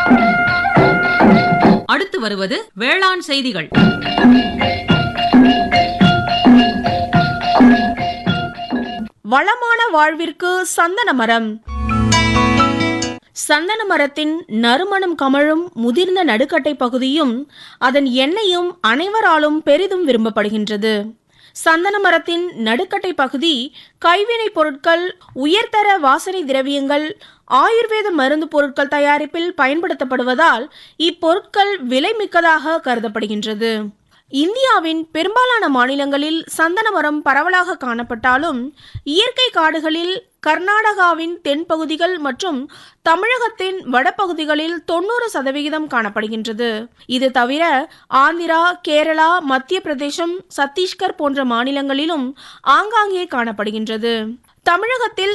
அடுத்து வருவது வேளாண் செய்திகள் வளமான வாழ்விற்கு சந்தன மரம் சந்தன மரத்தின் நறுமணம் கமழும் முதிர்ந்த நடுக்கட்டை பகுதியும் அதன் எண்ணெயும் அனைவராலும் பெரிதும் விரும்பப்படுகின்றது சந்தன மரத்தின் நடுக்கட்டை பகுதி கைவினைப் பொருட்கள் உயர்தர வாசனை திரவியங்கள் ஆயுர்வேத மருந்து பொருட்கள் தயாரிப்பில் பயன்படுத்தப்படுவதால் இப்பொருட்கள் விலைமிக்கதாக கருதப்படுகின்றது இந்தியாவின் பெரும்பாலான மாநிலங்களில் சந்தன மரம் பரவலாக காணப்பட்டாலும் இயற்கை காடுகளில் கர்நாடகாவின் தென்பகுதிகள் மற்றும் தமிழகத்தின் வடபகுதிகளில் தொண்ணூறு சதவிகிதம் காணப்படுகின்றது இது தவிர ஆந்திரா கேரளா மத்திய பிரதேசம் சத்தீஸ்கர் போன்ற மாநிலங்களிலும் ஆங்காங்கே காணப்படுகின்றது தமிழகத்தில்